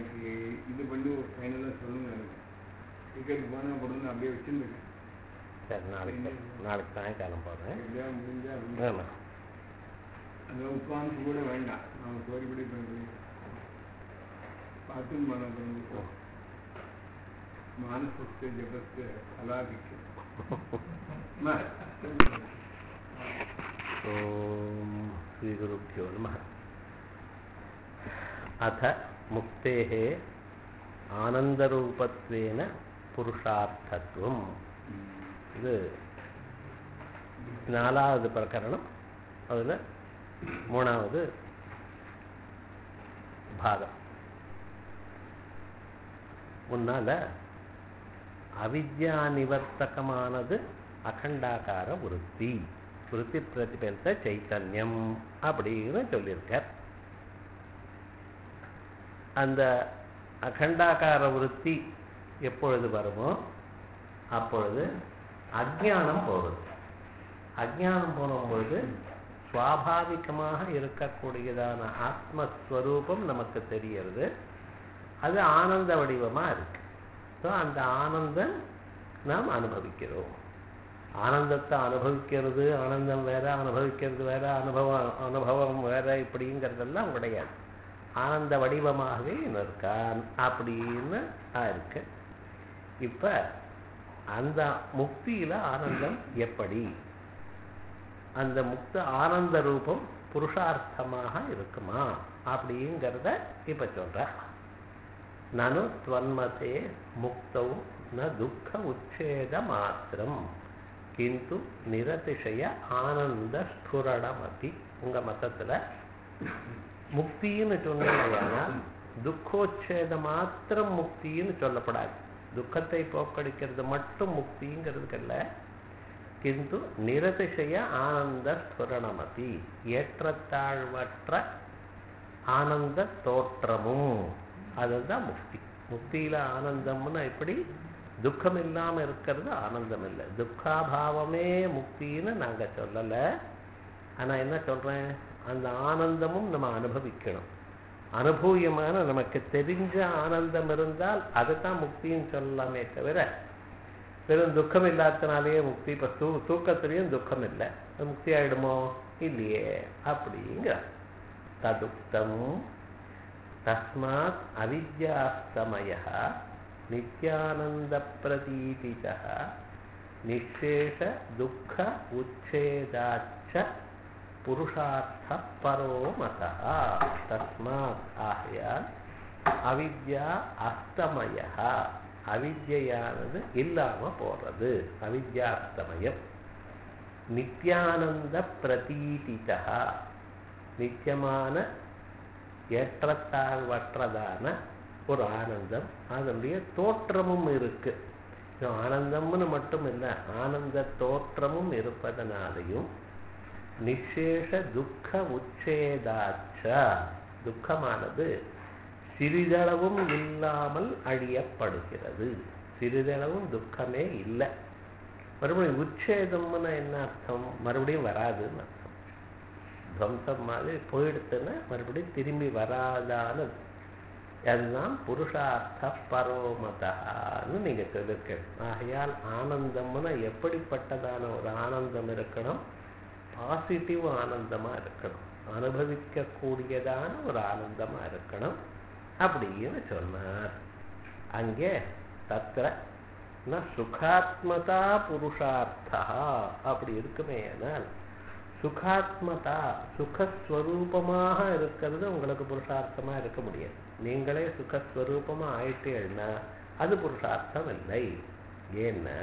எனக்கு இது பண்ணி ஒரு ஃபைனலாக சொல்லுங்க எனக்கு டிக்கெட் போனால் கொடுங்க அப்படியே வச்சுருந்துருக்கேன் சரி நாளைக்கு நாளைக்கு சாயங்காலம் போகிறேன் எப்படியா முடிஞ்சா ஆமாம் அந்த உட்காந்து கூட வேண்டாம் நான் கோரிப்படி பண்ணி பார்த்துன்னு பண்ண பண்ணுங்க மானசஸ்து ஜபஸ்து அலாதிக்கு ॐ श्रीगुरुभ्यो नमः अथ मुक्तेः आनन्दरूपत्वेन पुरुषार्थत्वम् இது நாலாவது பிரகரணம் அதில் மூணாவது பாகம் முன்னால அவித்யா நிவர்த்தகமானது அகண்டாகார விருத்தி விருத்தி பிரதிபலித்த சைத்தன்யம் அப்படின்னு சொல்லியிருக்கார் அந்த அகண்டாகார விருத்தி எப்பொழுது வருமோ அப்பொழுது அஜ்ஞானம் போகுது அஜ்ஞானம் போகும்பொழுது சுவாபாவிகமாக இருக்கக்கூடியதான ஆத்மஸ்வரூபம் நமக்கு தெரியறது அது ஆனந்த வடிவமா இருக்கு ஸோ அந்த ஆனந்தம் நாம் அனுபவிக்கிறோம் ஆனந்தத்தை அனுபவிக்கிறது ஆனந்தம் வேற அனுபவிக்கிறது வேற அனுபவம் அனுபவம் வேற இப்படிங்கிறதெல்லாம் கிடையாது ஆனந்த வடிவமாகவே இருக்கான் அப்படின்னு இருக்கு இப்ப அந்த முக்தியில ஆனந்தம் எப்படி அந்த முக்த ஆனந்த ரூபம் புருஷார்த்தமாக இருக்குமா அப்படிங்கிறத இப்ப சொல்ற நனு துவன்மதே முக்தௌ ந துக்க உச்சேத மாத்திரம் கிந்து நிரதிசய ஆனந்த ஸ்புரணமதி உங்க மதத்துல முக்தின்னு சொன்னீங்கன்னா துக்கோச்சேத மாத்திரம் முக்தின்னு சொல்லப்படாது துக்கத்தை போக்கடிக்கிறது மட்டும் முக்திங்கிறதுக்கல்ல கிந்து நிரதிசய ஆனந்த ஸ்புரணமதி ஏற்றத்தாழ்வற்ற ஆனந்த தோற்றமும் அதுதான் முக்தி முக்தியில ஆனந்தம்னு எப்படி துக்கம் இல்லாம இருக்கிறது ஆனந்தம் இல்லை துக்காபாவமே முக்தின்னு நாங்க சொல்லல ஆனா என்ன சொல்றேன் அந்த ஆனந்தமும் நம்ம அனுபவிக்கணும் அனுபூயமான நமக்கு தெரிஞ்ச ஆனந்தம் இருந்தால் அதுதான் முக்தின்னு சொல்லலாமே தவிர வெறும் துக்கம் இல்லாதனாலேயே முக்தி இப்ப தூ தூக்கத்திலையும் துக்கம் இல்லை அது முக்தி ஆயிடுமோ இல்லையே அப்படிங்கிற ததுக்தம் தஸ்மாத் அவித்யாஸ்தமய நித்யானந்த பிரதீதிக நிஷேஷ துக்க உச்சேதாச்ச புருஷார்த்த பரோ மதா தஸ்மாத் ஆகையால் அவித்யா அஸ்தமய அவித்யானது இல்லாம போறது அவித்யாஸ்தமயம் நித்யானந்த பிரதீதிதா நித்தியமான ஏற்றத்தாழ்வற்றதான ஒரு ஆனந்தம் அதனுடைய தோற்றமும் இருக்கு ஆனந்தம்னு மட்டும் இல்லை ஆனந்த தோற்றமும் இருப்பதனாலையும் நிசேஷ துக்க உச்சேதாச்ச துக்கமானது சிறிதளவும் இல்லாமல் அழியப்படுகிறது சிறிதளவும் துக்கமே இல்லை மறுபடியும் உச்சேதம்னு என்ன அர்த்தம் மறுபடியும் வராதுன்னு அர்த்தம் துவம்சம் மாதிரி போயிடுத்துன்னா மறுபடியும் திரும்பி வராதான அதுதான் புருஷார்த்த பரோமதான்னு நீங்க சொல்லிருக்கணும் ஆகையால் ஆனந்தம்னா எப்படிப்பட்டதான ஒரு ஆனந்தம் இருக்கணும் பாசிட்டிவ் ஆனந்தமா இருக்கணும் அனுபவிக்க கூடியதான ஒரு ஆனந்தமா இருக்கணும் அப்படின்னு சொன்னார் அங்கே தத்திர ந சுகாத்மதா புருஷார்த்தா அப்படி இருக்குமே ஆனால் சுகாத்மதா சுகஸ்வரூபமாக இருக்கிறது உங்களுக்கு புருஷார்த்தமா இருக்க முடியாது நீங்களே சுகஸ்வரூபமா ஆயிட்டீங்கன்னா அது புருஷார்த்தம் இல்லை ஏன்னா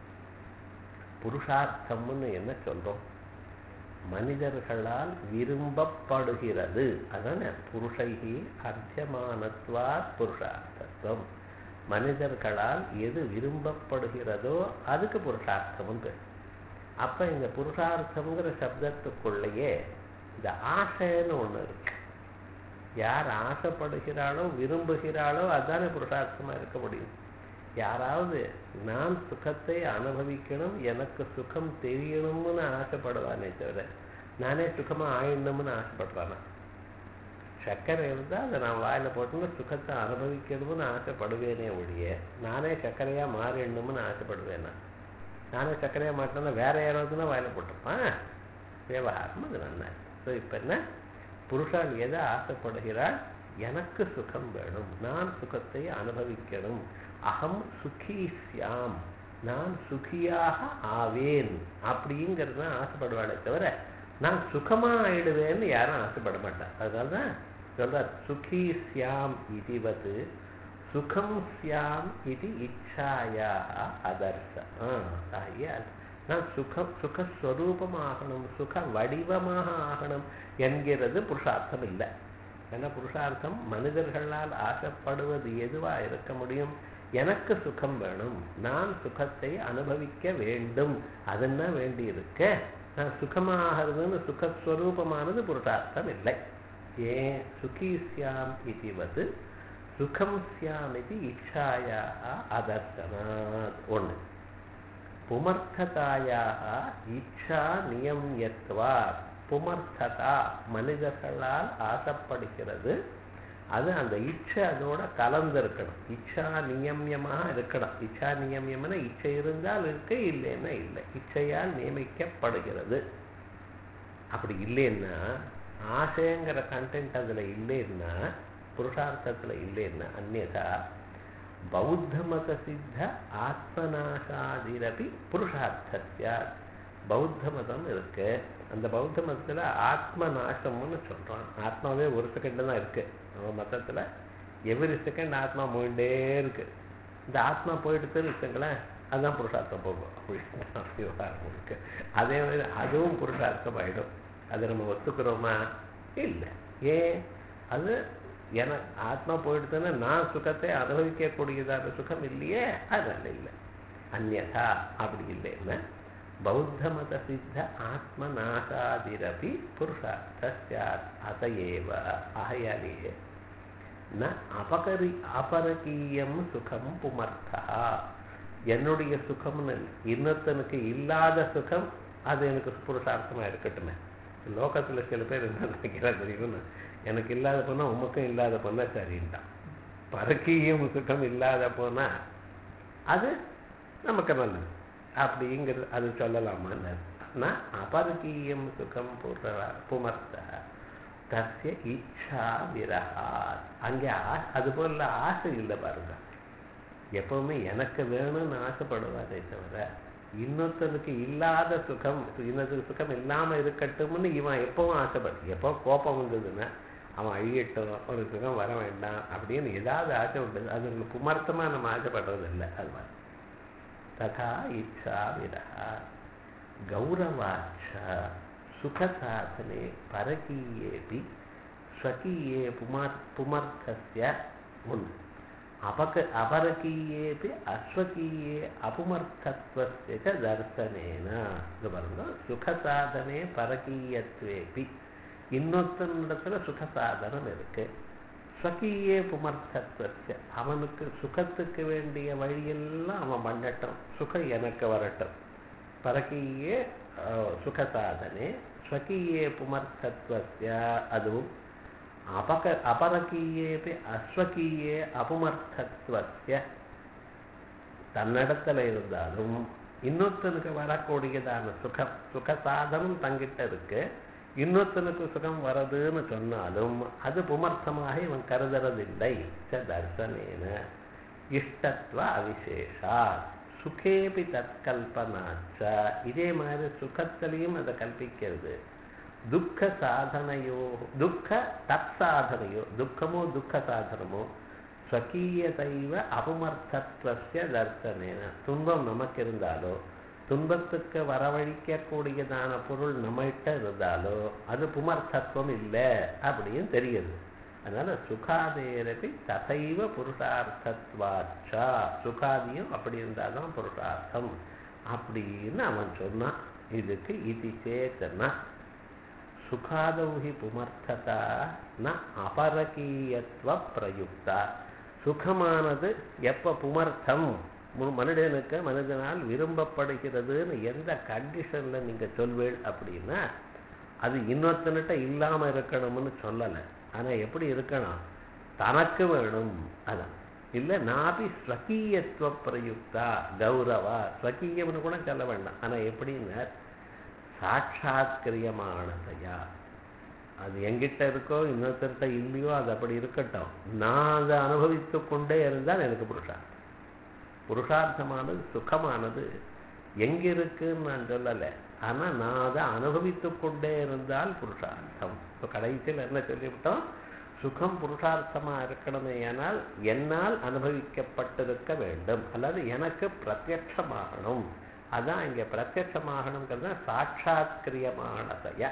புருஷார்த்தம்னு என்ன சொல்றோம் மனிதர்களால் விரும்பப்படுகிறது அதான புருஷைகி அர்த்தமானத்வா புருஷார்த்தத்துவம் மனிதர்களால் எது விரும்பப்படுகிறதோ அதுக்கு புருஷார்த்தமும் பேர் அப்ப இந்த புருஷார்த்தம்ங்கிற சப்தத்துக்குள்ளேயே இந்த ஆசைன்னு ஒண்ணு இருக்கு யார் ஆசைப்படுகிறாளோ விரும்புகிறாளோ அதுதானே புருஷார்த்தமா இருக்க முடியும் யாராவது நான் சுகத்தை அனுபவிக்கணும் எனக்கு சுகம் தெரியணும்னு ஆசைப்படுவானே தவிர நானே சுகமா ஆயிடணும்னு ஆசைப்படுறானா சர்க்கரை இருந்தால் அதை நான் வாயில் போட்டுன்னு சுகத்தை அனுபவிக்கணும்னு ஆசைப்படுவேனே ஒழிய நானே சர்க்கரையாக மாறிடணும்னு ஆசைப்படுவேனா நானே சர்க்கரையாக மாட்டேன்னா வேற யாராவது தான் வாயில் போட்டிருப்பான் விவகாரம் அது நல்லா ஸோ இப்போ என்ன புருஷால் எதை ஆசைப்படுகிறாள் எனக்கு சுகம் வேணும் நான் சுகத்தை அனுபவிக்கணும் அகம் சுகி சியாம் நான் சுகியாக ஆவேன் அப்படிங்கிறது தான் ஆசைப்படுவாளே தவிர நான் சுகமா ஆயிடுவேன்னு யாரும் ஆசைப்பட மாட்டான் அதனால தான் சொல்றார் சுகி சியாம் இதுவது சுகம் சியாம் இது இச்சாயா அதர்சம் ஆகியால் நான் சுகம் சுகஸ்வரூபமாகணும் சுக வடிவமாக ஆகணும் என்கிறது புருஷார்த்தம் இல்லை ஏன்னா புருஷார்த்தம் மனிதர்களால் ஆசைப்படுவது எதுவா இருக்க முடியும் எனக்கு சுகம் வேணும் நான் சுகத்தை அனுபவிக்க வேண்டும் அதுன்னா வேண்டி இருக்க நான் சுகமாகிறதுன்னு சுகஸ்வரூபமானது புருஷார்த்தம் இல்லை ஏன் சுகி சியாம் இதுவது சுகம் சியாம் இது இச்சாயா அதர்சனாத் ஒன்று புமர்த்ததாயாக இச்சா நியமியத்வா புமர்த்ததா மனிதர்களால் ஆசைப்படுகிறது அது அந்த இச்சை அதோட கலந்திருக்கணும் இச்சா நியமியமாக இருக்கணும் இச்சா நியமியம்னா இச்சை இருந்தால் இருக்கு இல்லைன்னா இல்லை இச்சையால் நியமிக்கப்படுகிறது அப்படி இல்லைன்னா ஆசைங்கிற கண்டென்ட் அதுல இல்லைன்னா புருஷார்த்தத்துல இல்லைன்னா அந்நதா பௌத்த மத சித்த ஆத்மநாசாதிரபி புருஷார்த்தத்தியா பௌத்த மதம் இருக்கு அந்த பௌத்த மதத்துல ஆத்ம நாசம்னு சொல்றான் ஆத்மாவே ஒரு செகண்ட் தான் இருக்கு நம்ம மதத்துல எவ்ரி செகண்ட் ஆத்மா போயிட்டே இருக்கு இந்த ஆத்மா போயிடுச்சுன்னு வச்சுங்களேன் அதுதான் புருஷார்த்தம் போகும் விவகாரம் இருக்கு அதே மாதிரி அதுவும் புருஷார்த்தம் ஆயிடும் அதை நம்ம ஒத்துக்கிறோமா இல்லை ஏன் அது என ஆத்மா போயிடுச்சுன்னா நான் சுகத்தை அனுபவிக்கக்கூடியதான சுகம் இல்லையே அதனால இல்லை அந்நதா அப்படி இல்லைன்னா பௌத்த மத சித்த ஆத்ம நாசாதிரபி புருஷார்த்த அதையேவ ஆகையாலேயே ந அபகரி அபரகீயம் சுகம் புமர்த்தா என்னுடைய சுகம்னு இன்னொருத்தனுக்கு இல்லாத சுகம் அது எனக்கு புருஷார்த்தமா இருக்கட்டுமே லோகத்துல சில பேர் என்ன நினைக்கிறா தெரியும்னு எனக்கு இல்லாத போனா உமக்கும் இல்லாத போனா சரின்ட்டான் பறக்கியும் சுகம் இல்லாத போனா அது நமக்கு நல்லது அப்படிங்கிறது அது சொல்லலாமா நான் அபரகீயம் சுகம் புற புமர்த்த தஸ்ய இச்சா விரகா அங்கே அது போல ஆசை இல்லை பாருங்க எப்பவுமே எனக்கு வேணும்னு ஆசைப்படுவாரே தவிர இன்னொருத்தனுக்கு இல்லாத சுகம் இன்னொருத்தருக்கு சுகம் இல்லாம இருக்கட்டும்னு இவன் எப்பவும் ஆசைப்படு எப்போ கோபம் வந்ததுன்னா அவன் அழியட்டும் ஒரு சுகம் வர வேண்டாம் அப்படின்னு ஏதாவது ஆசை உண்டு அது புமர்த்தமா நம்ம ஆசைப்படுறது இல்லை அது மாதிரி ததா இச்சா விரகா கௌரவாச்ச சுகசாதனே பரகீயேபி ஸ்வகீயே புமர் புமர்த்தஸ்ய ஒன்று அபக அபரகீயேபி அஸ்வகீயே அபுமர்த்தத்வஸ்ய ச தர்சனேன இது பாருங்க சுகசாதனே பரகீயத்வேபி இன்னொருத்தனிடத்துல சுகசாதனம் இருக்கு ஸ்வகீயே புமர்த்தத்வஸ்ய அவனுக்கு சுகத்துக்கு வேண்டிய வழியெல்லாம் அவன் பண்ணட்டும் சுகம் எனக்கு வரட்டும் பரகீயே சுகசாதனே ஸ்வகீயே புமர்த்தத்வஸ்ய அதுவும் அபக அபரகீயேபி அஸ்வகீயே அபுமர்த்தத்வஸ்ய தன்னிடத்துல இருந்தாலும் இன்னொருத்தனுக்கு வரக்கூடியதான சுகம் சுகசாதனம் தங்கிட்ட இருக்கு இன்னொருத்தனுக்கு சுகம் வரதுன்னு சொன்னாலும் அது புமர்த்தமாக இவன் கருதுறதில்லை ச தர்சனேன இஷ்டத்வ அவிசேஷா சுகேபி தற்கல்பனாச்ச இதே மாதிரி சுகத்திலையும் அதை கல்பிக்கிறது துக்க சாதனையோ துக்க தத் சாதனையோ துக்கமோ துக்க சாதனமோ ஸ்வகீயதைவ அபமர்த்தத்வசிய தர்சனேன துன்பம் நமக்கு இருந்தாலோ துன்பத்துக்கு வரவழிக்கக்கூடியதான பொருள் நம்மகிட்ட இருந்தாலோ அது புமர்த்தத்துவம் இல்லை அப்படின்னு தெரியுது அதனால சுகாதேரபி தசைவ புருஷார்த்தத்வாச்சா சுகாதியும் அப்படி இருந்தாதான் புருஷார்த்தம் அப்படின்னு அவன் சொன்னான் இதுக்கு இது சேத்தனா சுகாதௌஹி புமர்த்ததா ந அபரகீயத்துவ பிரயுக்தா சுகமானது எப்ப புமர்த்தம் மனிதனுக்கு மனிதனால் விரும்பப்படுகிறதுன்னு எந்த கண்டிஷன்ல நீங்க சொல்வேள் அப்படின்னா அது இன்னொருத்தனிட்ட இல்லாம இருக்கணும்னு சொல்லலை ஆனா எப்படி இருக்கணும் தனக்கு வேணும் அதான் இல்ல நாபி ஸ்வகீயத்துவ பிரயுக்தா கௌரவா ஸ்வகீயம்னு கூட சொல்ல வேண்டாம் ஆனா எப்படின்னா சாட்சாத்கிரியமானதையா அது எங்கிட்ட இருக்கோ இன்னொருத்தர்கிட்ட இல்லையோ அது அப்படி இருக்கட்டும் நான் அதை அனுபவித்து கொண்டே இருந்தால் எனக்கு புருஷார்த்தம் புருஷார்த்தமானது சுகமானது எங்க இருக்குன்னு நான் சொல்லலை ஆனா நான் அதை அனுபவித்து கொண்டே இருந்தால் புருஷார்த்தம் இப்போ கடைசியில் என்ன சொல்லிவிட்டோம் சுகம் புருஷார்த்தமா இருக்கணுமே ஆனால் என்னால் அனுபவிக்கப்பட்டிருக்க வேண்டும் அல்லது எனக்கு பிரத்யட்சமாகணும் அதான் இங்க பிரத்யட்சமாகணுங்கிறது சாட்சாத்கிரியமானதைய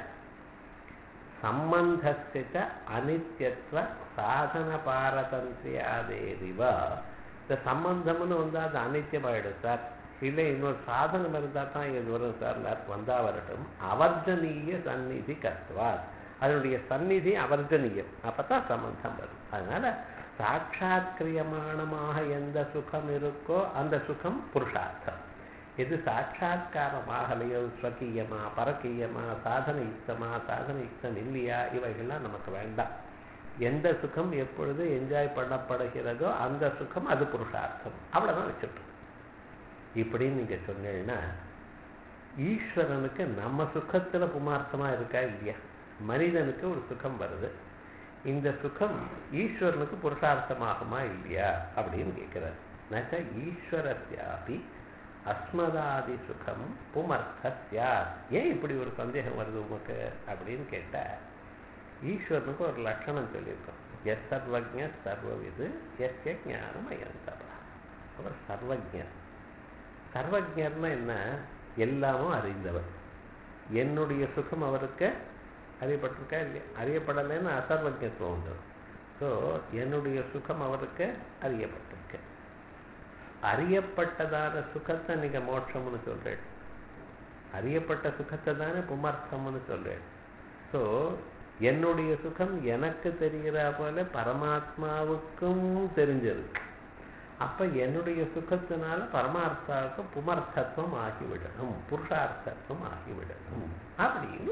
சம்பந்தஸ்ய அனித்யத்துவ சாதன பாரதந்திரியாதேதிவ இந்த சம்பந்தம்னு வந்தா அது அனித்தியமாயிடும் சார் இல்லை இன்னொரு சாதனம் இருந்தால் தான் இது வரும் சார் வந்தா வரட்டும் அவர்ஜனீய சந்நிதி கத்துவார் அதனுடைய சந்நிதி அவர்ஜனீயம் அப்பதான் சம்பந்தம் வரும் அதனால சாட்சாத்கிரியமானமாக எந்த சுகம் இருக்கோ அந்த சுகம் புருஷார்த்தம் இது சாட்சாத்காரமாகலையோ ஸ்வகீயமா பரக்கீயமா சாதன யுக்தமா சாதன யுக்தம் இல்லையா இவைகள்லாம் நமக்கு வேண்டாம் எந்த சுகம் எப்பொழுது என்ஜாய் பண்ணப்படுகிறதோ அந்த சுகம் அது புருஷார்த்தம் அவ்வளவுதான் வச்சுட்டோம் இப்படின்னு நீங்க சொன்னீங்கன்னா ஈஸ்வரனுக்கு நம்ம சுகத்துல புமார்த்தமா இருக்கா இல்லையா மனிதனுக்கு ஒரு சுகம் வருது இந்த சுகம் ஈஸ்வரனுக்கு புருஷார்த்தமாகுமா இல்லையா அப்படின்னு கேட்கிறார் நச்ச ஈஸ்வரஸ்யாபி அஸ்மதாதி சுகம் புமர்த்தஸ்யா ஏன் இப்படி ஒரு சந்தேகம் வருது உமக்கு அப்படின்னு கேட்டா ஈஸ்வரனுக்கு ஒரு லட்சணம் சொல்லியிருக்கோம் எஸ் சர்வஜ சர்வவிது எஸ்ய ஞானம் அயந்தவா அவர் சர்வஜர் சர்வஜர்னா என்ன எல்லாமும் அறிந்தவர் என்னுடைய சுகம் அவருக்கு அறியப்பட்டிருக்கா இல்லையா அறியப்படலைன்னு அசர்வஜத்துவம் உண்டு ஸோ என்னுடைய சுகம் அவருக்கு அறியப்பட்டிருக்கு அறியப்பட்டதான சுகத்தை நீங்க மோட்சம்னு சொல்றேன் அறியப்பட்ட சுகத்தை தானே புமர்த்தம்னு சொல்றேன் ஸோ என்னுடைய சுகம் எனக்கு தெரிகிற போல பரமாத்மாவுக்கும் தெரிஞ்சிருக்கு அப்ப என்னுடைய சுகத்தினால பரமார்த்தாவுக்கு புமர்த்தத்துவம் ஆகிவிடணும் புருஷார்த்தத்துவம் ஆகிவிடணும் அப்படின்னு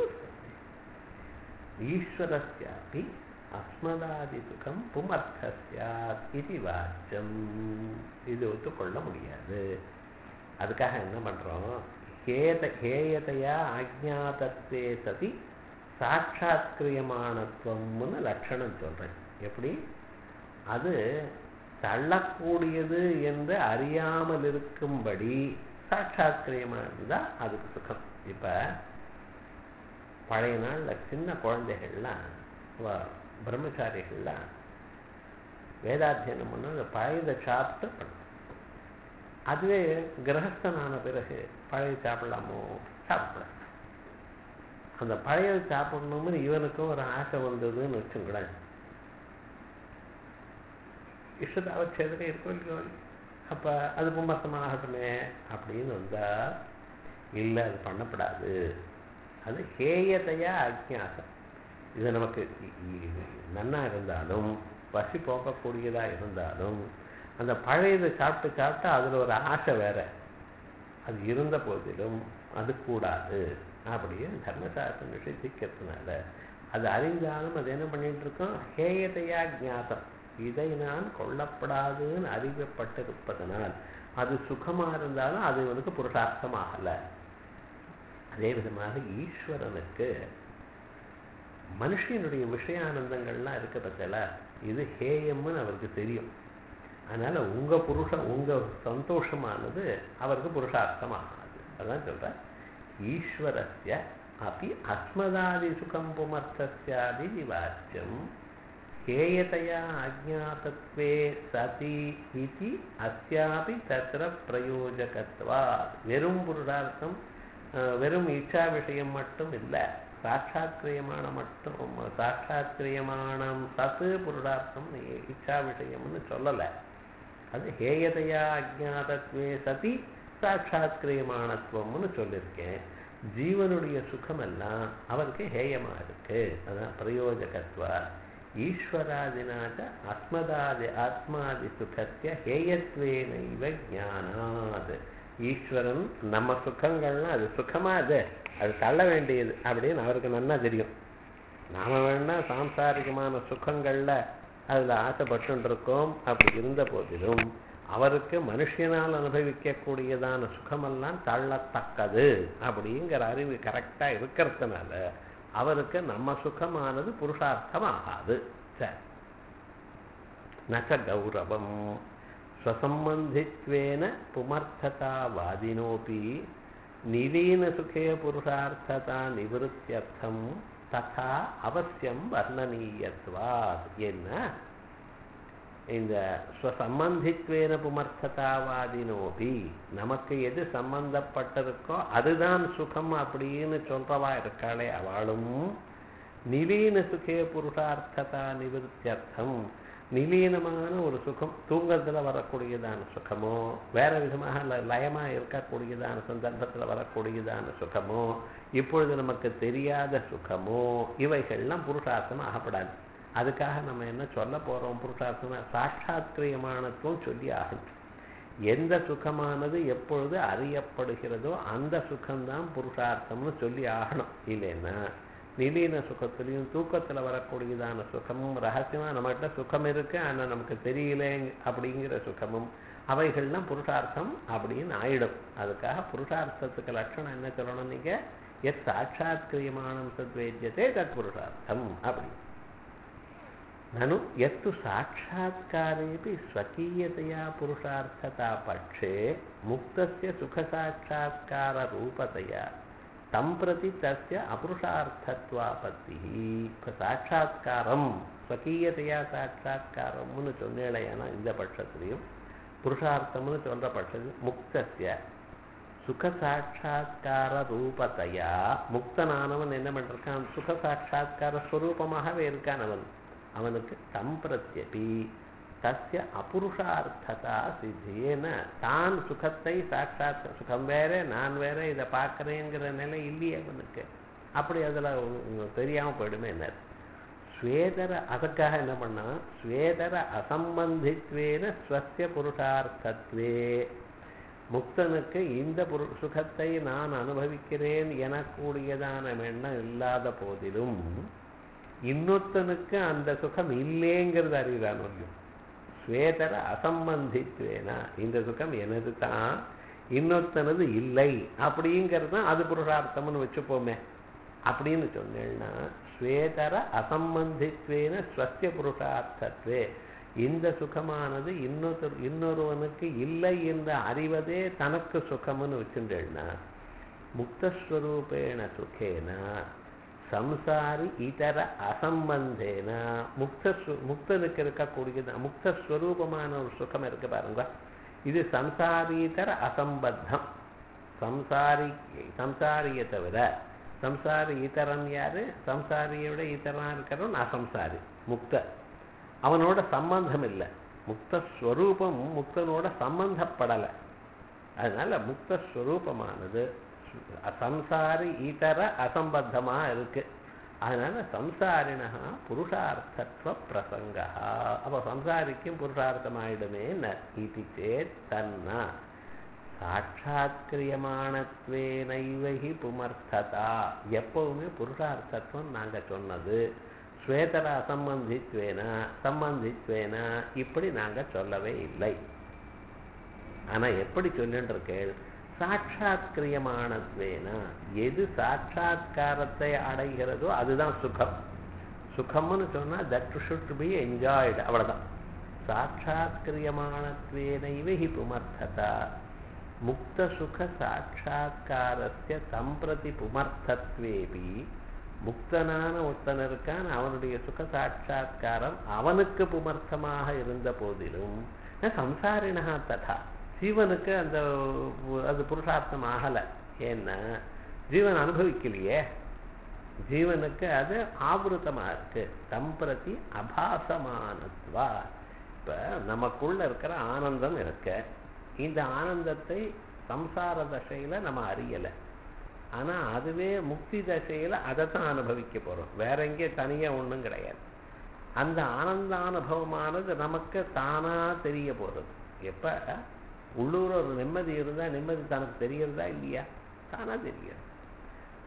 ஈஸ்வரஸ்யாபி அஸ்மதாதி சுகம் புமர்த்தஸ்யாத் இது வாச்சம் இது ஒத்துக்கொள்ள முடியாது அதுக்காக என்ன பண்றோம் ஹேத ஹேயதையா அஜாதத்தே சதி சாட்சாத்கிரியமானத்துவம்னு லட்சணம் சொல்றேன் எப்படி அது தள்ளக்கூடியது என்று அறியாமல் இருக்கும்படி சாட்சாத்கிரியமானதா அதுக்கு சுகம் இப்ப பழைய நாள்ல சின்ன குழந்தைகள்லாம் பிரம்மச்சாரிகள்லாம் வேதாத்தியனம் பண்ண அந்த பழையதை சாப்பிட்டு பண்ணும் அதுவே கிரகஸ்தனான பிறகு பழைய சாப்பிடலாமோ சாப்பிடலாம் அந்த பழைய சாப்பிடணும்னு இவனுக்கும் ஒரு ஆசை வந்ததுன்னு வச்சுங்களேன் இஷ்டதாவச்சேதனை இருக்கும் இல்லையோ அப்ப அது பும்பசமாகட்டுமே அப்படின்னு வந்தா இல்லை அது பண்ணப்படாது அது ஹேயத்தையா அஜ்ஞாசம் இது நமக்கு நன்னா இருந்தாலும் பசி போக்கக்கூடியதா இருந்தாலும் அந்த பழையதை சாப்பிட்டு சாப்பிட்டு அதுல ஒரு ஆசை வேற அது இருந்த போதிலும் அது கூடாது அப்படியே தர்மசாஸ்திரம் நிஷேதிக்கிறதுனால அது அறிந்தாலும் அது என்ன பண்ணிட்டு இருக்கோம் ஹேயதையா ஜாதம் இதை நான் கொல்லப்படாதுன்னு அறிவிக்கப்பட்டிருப்பதனால் அது சுகமா இருந்தாலும் அது இவனுக்கு புருஷார்த்தம் ஆகல அதே விதமாக ஈஸ்வரனுக்கு மனுஷனுடைய விஷயானந்தங்கள்லாம் இருக்க பத்தல இது ஹேயம்னு அவருக்கு தெரியும் அதனால உங்க புருஷம் உங்க சந்தோஷமானது அவருக்கு புருஷார்த்தம் ஆகாது அதான் சொல்ற ஈஸ்வரஸ்ய அப்படி அஸ்மதாதி சுகம் புமர்த்தஸ்யாதி விவாச்சியம் ஹேயதையா அஜாத்தத்வே சதி இது அஸ்யாபி தத்திர பிரயோஜகத்வா வெறும் புருஷார்த்தம் வெறும் இச்சா விஷயம் மட்டும் இல்லை சாட்சாத்கிரியமான மட்டும் சாட்சாத்கிரியமான சத்து புருஷார்த்தம் இச்சா விஷயம்னு சொல்லலை அது ஹேயதையா அஜாதத்வே சதி சாட்சாத்கிரியமானத்துவம்னு சொல்லியிருக்கேன் ஜீவனுடைய சுகமெல்லாம் அவருக்கு ஹேயமா இருக்கு அதான் பிரயோஜகத்வா ஈஸ்வராதினாச்ச அஸ்மதாதி ஆத்மாதி சுகத்திய ஹேயத்வேனைவ ஜானாத் ஈஸ்வரன் நம்ம சுகங்கள்லாம் அது சுகமா அது அது தள்ள வேண்டியது அப்படின்னு அவருக்கு நன்னா தெரியும் நாம வேணா சாம்சாரிகமான சுகங்கள்ல அதுல ஆசைப்பட்டு இருக்கோம் அப்படி இருந்த போதிலும் அவருக்கு மனுஷனால் அனுபவிக்கக்கூடியதான சுகமெல்லாம் தள்ளத்தக்கது அப்படிங்கிற அறிவு கரெக்டா இருக்கிறதுனால அவருக்கு நம்ம சுகமானது புருஷார்த்தம் ஆகாது சரி நச்ச கௌரவம் ஸ்வசம்பந்தித்வேன புமர்த்ததாவாதினோபி நிலீனசுகே புருஷார்த்ததா நிவృత్త్యర్థம் ததா அவசியம் வர்ணனீயத்வாத் என்ன இந்த ஸ்வசம்பந்தித்வேன புமர்த்ததாவாதினோபி நமக்கு எது சம்பந்தப்பட்டிருக்கோ அதுதான் சுகம் அப்படின்னு சொல்றவா இருக்காளே அவளும் நிலீன சுகே புருஷார்த்ததா நிவൃత్త్యర్థம் நிலீனமான ஒரு சுகம் தூங்கத்துல வரக்கூடியதான சுகமோ வேற விதமாக ல- லயமா இருக்கக்கூடியதான சந்தர்ப்பத்துல வரக்கூடியதான சுகமோ இப்பொழுது நமக்கு தெரியாத சுகமோ இவைகள்லாம் புருஷார்த்தம் ஆகப்படாது அதுக்காக நம்ம என்ன சொல்ல போறோம் புருஷார்த்தம்னா சாட்சாத்கிரியமானத்துவம் சொல்லி ஆகணும் எந்த சுகமானது எப்பொழுது அறியப்படுகிறதோ அந்த சுகம்தான் புருஷார்த்தம்னு சொல்லி ஆகணும் இல்லைன்னா நிலீன சுகத்திலையும் தூக்கத்துல வரக்கூடியதான சுகமும் ரகசியமா நம்மகிட்ட சுகம் இருக்கு ஆனா நமக்கு தெரியல அப்படிங்கிற சுகமும் அவைகள்லாம் புருஷார்த்தம் அப்படின்னு ஆயிடும் அதுக்காக புருஷார்த்தத்துக்கு லட்சணம் என்ன சொல்லணும் நீங்க எத் சாட்சாத்கிரியமானம் சத்வேத்தியதே தத் புருஷார்த்தம் அப்படி ननु यत्तु साक्षात्कारेऽपि स्वकीयतया पुरुषार्थता पक्षे मुक्तस्य सुखसाक्षात्काररूपतया तं प्रति तस्य அபுருஷார்த்தத்வாபத்திः இப்போ சாட்சாத்காரம் ஸ்வகீயத்தையா சாட்சாத்காரம்னு சொன்னேழையானா இந்த பட்சத்திலையும் புருஷார்த்தம்னு சொல்ற பட்சத்தில் முக்தஸ்ய சுக சாட்சா்கார ரூபத்தையா முக்தனானவன் என்ன பண்றான் சுக சாட்சா்கார ஸ்வரூபமாகவே இருக்கான் அவன் அவனுக்கு சம்பிரத்யபி தஸ்ய அபுருஷார்த்ததா சித்தியேன தான் சுகத்தை சாட்சாத் சுகம் வேற நான் வேற இதை பார்க்கறேங்கிற நிலை இல்லையே அவனுக்கு அப்படி அதுல உ- தெரியாம போயிடுமே என்ன ஸ்வேதர அதுக்காக என்ன பண்ணா ஸ்வேதர அசம்பந்தித்வேன ஸ்வசிய புருஷார்த்தத்வே முக்தனுக்கு இந்த புரு சுகத்தை நான் அனுபவிக்கிறேன் எனக்கூடியதான எண்ணம் இல்லாத போதிலும் இன்னொருத்தனுக்கு அந்த சுகம் இல்லைங்கிறது அறிகிறான் ஒன்றும் ஸ்வேதர அசம்பந்தித்வேனா இந்த சுகம் எனது தான் இன்னொருத்தனது இல்லை அப்படிங்கிறது தான் அது புருஷார்த்தம்னு வச்சுப்போமே அப்படின்னு சொன்னேன்னா ஸ்வேதர அசம்பந்தித்வேன ஸ்வசிய புருஷார்த்தத்வே இந்த சுகமானது இன்னொரு இன்னொருவனுக்கு இல்லை என்று அறிவதே தனக்கு சுகம்னு வச்சுட்டேன்னா முக்தஸ்வரூபேண சுகேன சம்சாரி இதர அசம்பந்தேன முக்த முக்தனுக்கு இருக்கக்கூடியது முக்தஸ்வரூபமான ஒரு சுகம் இருக்கு பாருங்க இது சம்சாரீதர அசம்பத்தம் சம்சாரி சம்சாரியை தவிர சம்சாரி ஈத்தரன் யாரு சம்சாரியை விட ஈத்தரனா இருக்கிறவன் அசம்சாரி முக்த அவனோட சம்பந்தம் இல்லை முக்த ஸ்வரூபம் முக்தனோட சம்பந்தப்படலை அதனால முக்த ஸ்வரூபமானது சம்சாரி இதர அசம்பத்தமா இருக்கு அதனால சம்சாரினா புருஷார்த்தத்துவ பிரசங்கா அப்ப சம்சாரிக்கும் புருஷார்த்தமாயிடுமே இது சேத் தன்னா சாட்சாத்கிரியமானத்வேனைவகி புமர்த்ததா எப்பவுமே புருஷார்த்தத்துவம் நாங்க சொன்னது ஸ்வேதர அசம்பந்தித்வேனா சம்பந்தித்வேனா இப்படி நாங்க சொல்லவே இல்லை ஆனா எப்படி சொல்லிட்டு இருக்கேன் சாட்சாத்கிரியமானத்வேனா எது சாட்சாத்காரத்தை அடைகிறதோ அதுதான் சுகம் சுகம்னு சொன்னா தட் ஷுட் பி என்ஜாய்டு அவ்வளவுதான் சாட்சாத்கிரியமானத்வேனைவ ஹி புமர்த்ததா முக்த சுக சாட்சாத்காரஸ்ய சம்பிரதி புமர்த்தத்வேபி முக்தனான ஒருத்தன் இருக்கான் அவனுடைய சுக சாட்சாத்காரம் அவனுக்கு புமர்த்தமாக இருந்த போதிலும் சம்சாரினா ததா ஜீவனுக்கு அந்த அது புருஷார்த்தம் ஆகல ஏன்னா ஜீவன் அனுபவிக்கலையே ஜீவனுக்கு அது ஆவருத்தமா இருக்கு சம்பிரதி அபாசமானத்வா இப்ப நமக்குள்ள இருக்கிற ஆனந்தம் இருக்கு இந்த ஆனந்தத்தை சம்சார தசையில நம்ம அறியல ஆனா அதுவே முக்தி தசையில அதை தான் அனுபவிக்க போறோம் வேற எங்கே தனியா ஒண்ணும் கிடையாது அந்த ஆனந்த அனுபவமானது நமக்கு தானா தெரிய போறது எப்ப உள்ளூர் ஒரு நிம்மதி இருந்தா நிம்மதி தனக்கு தெரியறதா இல்லையா தானா தெரியாது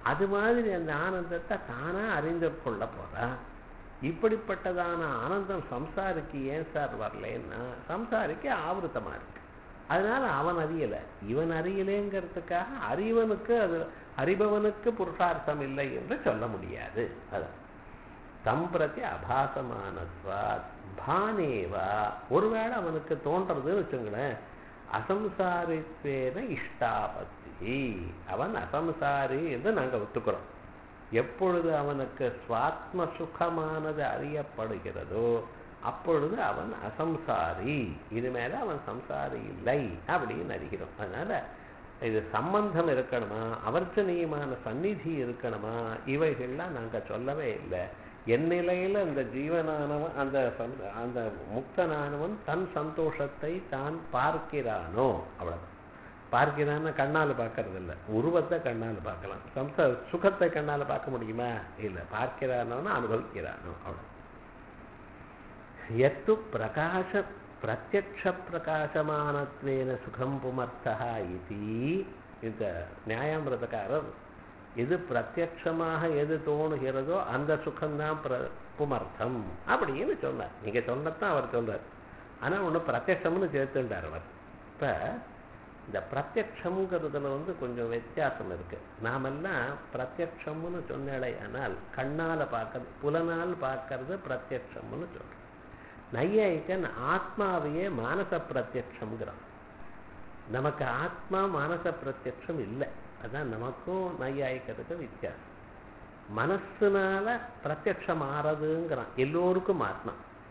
அது மாதிரி அந்த ஆனந்தத்தை தானா அறிந்து கொள்ள போறான் இப்படிப்பட்டதான ஆனந்தம் சம்சாரிக்கு ஏன் சார் வரலன்னா சம்சாரிக்கு ஆவருத்தமா இருக்கு அதனால அவன் அறியல இவன் அறியலேங்கிறதுக்காக அறிவனுக்கு அது அறிபவனுக்கு புருஷார்த்தம் இல்லை என்று சொல்ல முடியாது அதான் தம் பிரதி அபாசமானத்வாத் பானேவா ஒருவேளை அவனுக்கு தோன்றதுன்னு வச்சுங்களேன் அசம்சாரித்வேன இஷ்டாபத்தி அவன் அசம்சாரி என்று நாங்கள் ஒத்துக்கிறோம் எப்பொழுது அவனுக்கு சுவாத்ம சுகமானது அறியப்படுகிறதோ அப்பொழுது அவன் அசம்சாரி இது மேல அவன் சம்சாரி இல்லை அப்படின்னு அறிகிறோம் அதனால இது சம்பந்தம் இருக்கணுமா அவர்த்தனீயமான சந்நிதி இருக்கணுமா இவைகள்லாம் நாங்க சொல்லவே இல்லை என் நிலையில அந்த ஜீவனானவன் அந்த சந்த- அந்த முக்தனானவன் தன் சந்தோஷத்தை தான் பார்க்கிறானோ அவ்வளவு பார்க்கிறான்னு கண்ணால பார்க்கறது இல்ல உருவத்தை கண்ணால பார்க்கலாம் சம்ச சுகத்தை கண்ணால பார்க்க முடியுமா இல்ல பார்க்கிறானோ அனுபவிக்கிறானோ அவ்வளவு எத்து பிரகாச பிரத்யக்ஷ பிரகாசமானத்வேன சுகம் புமர்த்தா இது இந்த நியாயாமிரதக்காரர் எது பிரத்யக்ஷமாக எது தோணுகிறதோ அந்த சுகம்தான் பிர புமர்த்தம் அப்படின்னு சொன்னார் நீங்க சொன்னதான் அவர் சொல்றார் ஆனா ஒண்ணு பிரத்யக்ஷம்னு சேர்த்துட்டார் அவர் இப்ப இந்த பிரத்யக்ஷம்ங்கிறதுல வந்து கொஞ்சம் வித்தியாசம் இருக்கு நாமெல்லாம் பிரத்யக்ஷம்னு சொன்னாலே ஆனால் கண்ணால பார்க்கறது புலனால் பார்க்கறது பிரத்யக்ஷம்னு சொல்றோம் நையாயிக்கன் ஆத்மாவையே மானச பிரத்யக்ஷம்ங்கிறான் நமக்கு ஆத்மா மானச பிரத்யக்ஷம் இல்லை அதான் நமக்கும் நையாயிக்கிறதுக்கு வித்தியாசம் மனசுனால பிரத்யக்ஷம் ஆறதுங்கிறான் எல்லோருக்கும் ஆத்மா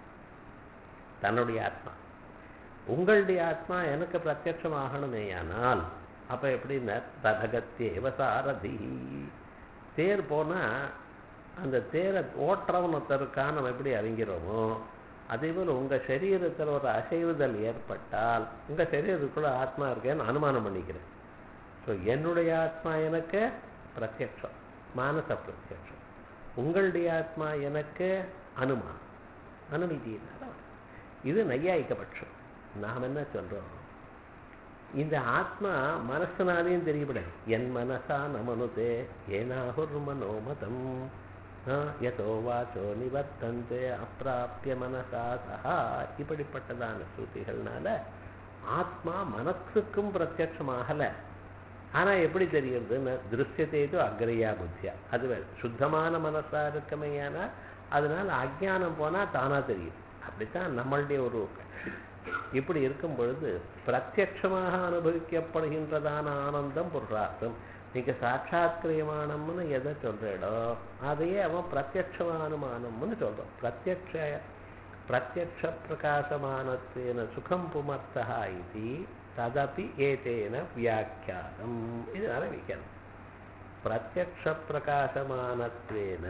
தன்னுடைய ஆத்மா உங்களுடைய ஆத்மா எனக்கு பிரத்யட்சம் ஆகணுமேயானால் அப்ப எப்படின்னா ததகத்தேவ சாரதி தேர் போனா அந்த தேரை ஓட்டுறவன் ஒருத்தருக்கா நம்ம எப்படி அறிங்கிறோமோ அதே போல உங்க சரீரத்தில் ஒரு அசைவுதல் ஏற்பட்டால் உங்க சரீரத்துக்குள்ள ஆத்மா இருக்கேன்னு அனுமானம் பண்ணிக்கிறேன் ஸோ என்னுடைய ஆத்மா எனக்கு பிரத்யக்ஷம் மானச பிரத்யக்ஷம் உங்களுடைய ஆத்மா எனக்கு அனுமானம் அனுமதியினால இது நையாயிக்க பட்சம் நாம் என்ன சொல்றோம் இந்த ஆத்மா மனசனாலையும் தெரியப்படாது என் மனசா நமனுதே ஏனாகுர் மனோமதம் யதோ வாச்சோ நிவர்த்தந்தே அப்பிராப்பிய மனசா சஹா இப்படிப்பட்டதான ஸ்ருதிகள்னால ஆத்மா மனசுக்கும் பிரத்யட்சமாகல ஆனா எப்படி தெரியுறதுன்னு திருஷ்யத்தேது அக்ரியா புத்தியா அது வேற. சுத்தமான மனசா இருக்கமையானா அதனால அஜ்ஞானம் போனா தானா தெரியும் அப்படித்தான் நம்மளுடைய ஒரு இப்படி இருக்கும் பொழுது பிரத்யட்சமாக அனுபவிக்கப்படுகின்றதான ஆனந்தம் புருஷார்த்தம் நீங்க சாட்சாத்கிரியமானம்னு எதை சொல்றேடோ அதையே அவன் பிரத்யட்சமானுமானம்னு சொல்றான் பிரத்யட்ச பிரத்யட்ச பிரகாசமானத்தேன சுகம் புமர்த்தா இது ததபி ஏதேன வியாக்கியானம் இதனால விக்கணும் பிரத்யக்ஷ பிரகாசமானத்வேன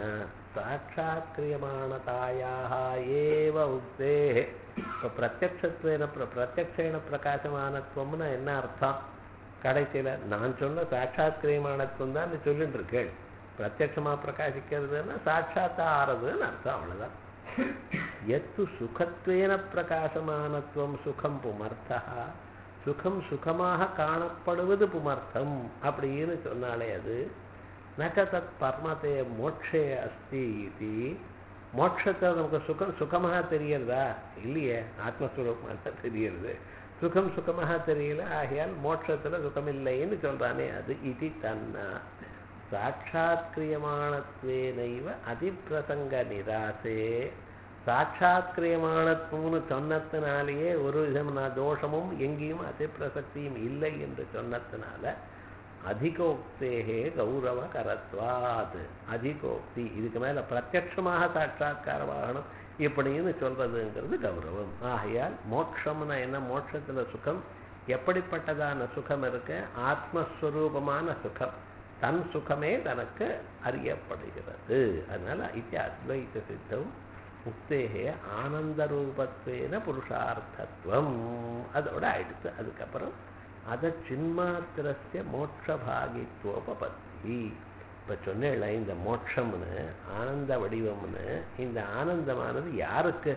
சாட்சாத்கிரியமானதாயாக ஏவ உக்தே இப்போ பிரத்யக்ஷத்வேன பிர- பிரத்யக்ஷேன பிரகாசமானத்துவம்னு என்ன அர்த்தம் கடைசியில நான் சொன்ன சாட்சாத்கிரியமானத்துவம் தான் நீ சொல்லிட்டு இருக்கேள் பிரத்யக்ஷமா பிரகாசிக்கிறதுன்னா சாட்சாத்தா ஆறதுன்னு அர்த்தம் அவ்வளவுதான் எத்து சுகத்வேன பிரகாசமானத்துவம் சுகம் புமர்த்தா சுகம் சுகமாக காணப்படுவது புமர்த்தம் அப்படின்னு சொன்னாலே அது நக தத் பர்மத்தே மோட்சே அஸ்தி இது மோட்சத்தை நமக்கு சுகம் சுகமாக தெரியறதா இல்லையே ஆத்மஸ்வரூபமாக தான் தெரியறது சுகம் சுகமாக தெரியல ஆகையால் மோட்சத்துல சுகம் இல்லைன்னு சொல்றானே அது இது தன்னா சாட்சாத்கிரியமானத்வேனைவ அதிப்பிரசங்க நிராசே சாட்சாத்கிரியமானத்துவம்னு சொன்னத்தினாலேயே ஒரு விதமான தோஷமும் எங்கேயும் அதிப்பிரசக்தியும் இல்லை என்று சொன்னத்தினால அதிகோக்தேகே கௌரவ கரத்வாத் அதிகோக்தி இதுக்கு மேல பிரத்யட்சமாக சாட்சாத்காரமாகணும் இப்படின்னு சொல்றதுங்கிறது கௌரவம் ஆகையால் மோட்சம்னா என்ன மோட்சத்துல சுகம் எப்படிப்பட்டதான சுகம் இருக்கு ஆத்மஸ்வரூபமான சுகம் தன் சுகமே தனக்கு அறியப்படுகிறது அதனால இது அத்வைத சித்தம் முக்தேகே ஆனந்த ரூபத்வேன புருஷார்த்தத்துவம் அதோட ஆயிடுச்சு அதுக்கப்புறம் அத சின்மாத்திரஸ்ய மோட்சபாகித்வோபத்தி இப்ப சொன்னேன்ல இந்த மோட்சம்னு ஆனந்த வடிவம்னு இந்த ஆனந்தமானது யாருக்கு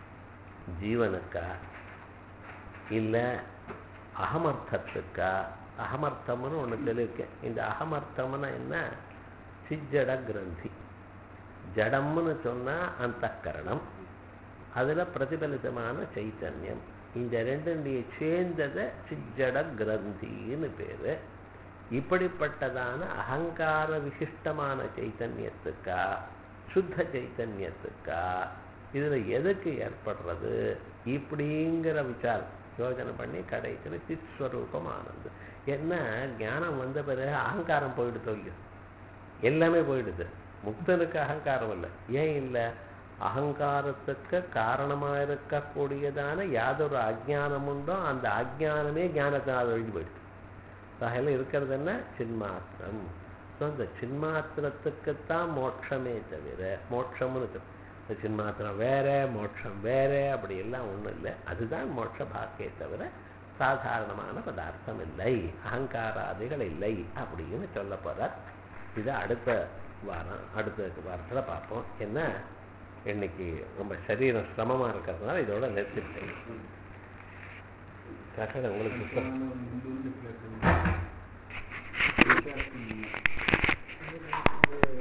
ஜீவனுக்கா இல்ல அகமர்த்தத்துக்கா அகமர்த்தம்னு ஒன்று சொல்லியிருக்கேன் இந்த அகமர்த்தம்னா என்ன சிஜட கிரந்தி ஜடம்னு சொன்னா அந்தக்கரணம் அதுல பிரதிபலிதமான சைத்தன்யம் இந்த ரெண்டுடைய சேர்ந்ததை சிஜட கிரந்தின்னு பேரு இப்படிப்பட்டதான அகங்கார விசிஷ்டமான சைத்தன்யத்துக்கா சுத்த சைத்தன்யத்துக்கா இதுல எதுக்கு ஏற்படுறது இப்படிங்கிற விசாரம் யோஜனை பண்ணி கடைசியில் சிஸ்வரூபம் ஆனது என்ன ஞானம் வந்த பிறகு அகங்காரம் போயிடுதோ இல்லையோ எல்லாமே போயிடுது முக்தனுக்கு அகங்காரம் இல்லை ஏன் இல்லை அகங்காரத்துக்கு காரணமா இருக்கக்கூடியதான யாதொரு அஜ்ஞானம் உண்டோ அந்த அஜ்ஞானமே ஞானத்தினால் ஒழிஞ்சு போயிடுது வகையில் இருக்கிறது என்ன சின்மாத்திரம் ஸோ அந்த சின்மாத்திரத்துக்குத்தான் மோட்சமே தவிர மோட்சம்னு சொல்லு. இந்த சின்மாத்திரம் வேற மோட்சம் வேற அப்படி எல்லாம் ஒண்ணும் இல்லை அதுதான் மோட்ச பாக்கியே தவிர சாதாரணமான பதார்த்தம் இல்லை அகங்காராதிகள் இல்லை அப்படின்னு சொல்ல போறார் இது அடுத்த வாரம் அடுத்த வாரத்தில் பார்ப்போம் என்ன இன்னைக்கு ரொம்ப சரீரம் சிரமமா இருக்கிறதுனால இதோட நிறுத்திட்டேன் கட்டணம் உங்களுக்கு புத்தகம் இந்து